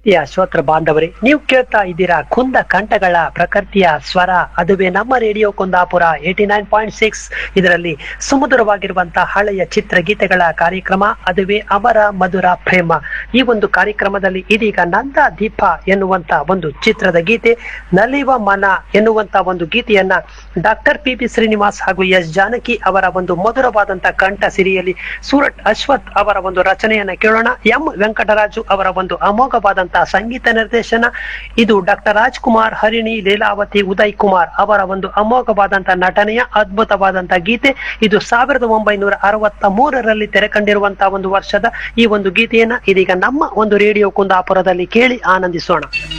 ಪ್ರೀತಿಯ ಶ್ರೋತ್ರ ಬಾಂಧವರೇ ನೀವು ಕೇಳ್ತಾ ಇದ್ದೀರಾ ಕುಂದ ಕಂಠಗಳ ಪ್ರಕೃತಿಯ ಸ್ವರ ಅದುವೇ ನಮ್ಮ radio Kundapura eighty nine point six ಇದರಲ್ಲಿ ಸುಮಧುರವಾಗಿರುವಂತಹ ಹಳೆಯ ಚಿತ್ರಗೀತೆಗಳ ಕಾರ್ಯಕ್ರಮ ಅದುವೇ ಅಮರ ಮಧುರ ಪ್ರೇಮ ಈ ಒಂದು ಕಾರ್ಯಕ್ರಮದಲ್ಲಿ ಇದೀಗ ನಂದ ದೀಪ ಎನ್ನುವಂತ ಒಂದು ಚಿತ್ರದ ಗೀತೆ ನಲಿವ ಮನ ಎನ್ನುವಂತ ಒಂದು ಗೀತೆಯನ್ನ ಡಾಕ್ಟರ್ ಪಿ ಪಿ ಶ್ರೀನಿವಾಸ್ ಹಾಗೂ ಎಸ್ ಜಾನಕಿ ಅವರ ಒಂದು ಮಧುರವಾದಂತ ಕಂಠ ಸಿರಿಯಲ್ಲಿ ಸೂರಟ್ ಅಶ್ವಥ್ ಅವರ ಒಂದು ರಚನೆಯನ್ನ ಕೇಳೋಣ ಎಂ ವೆಂಕಟರಾಜು ಅವರ ಒಂದು ಅಮೋಘವಾದಂತಹ ಸಂಗೀತ ನಿರ್ದೇಶನ ಇದು ಡಾಕ್ಟರ್ ರಾಜ್ಕುಮಾರ್ ಹರಿಣಿ ಲೀಲಾವತಿ ಉದಯ್ ಕುಮಾರ್ ಅವರ ಒಂದು ಅಮೋಘವಾದಂತಹ ನಟನೆಯ ಅದ್ಭುತವಾದಂತಹ ಗೀತೆ ಇದು ಸಾವಿರದ ಒಂಬೈನೂರ ಅರವತ್ತ ಮೂರರಲ್ಲಿ ತೆರೆ ಕಂಡಿರುವಂತಹ ಒಂದು ವರ್ಷದ ಈ ಒಂದು ಗೀತೆಯನ್ನ ಇದೀಗ ನಮ್ಮ ಒಂದು ರೇಡಿಯೋ ಕುಂದಾಪುರದಲ್ಲಿ ಕೇಳಿ ಆನಂದಿಸೋಣ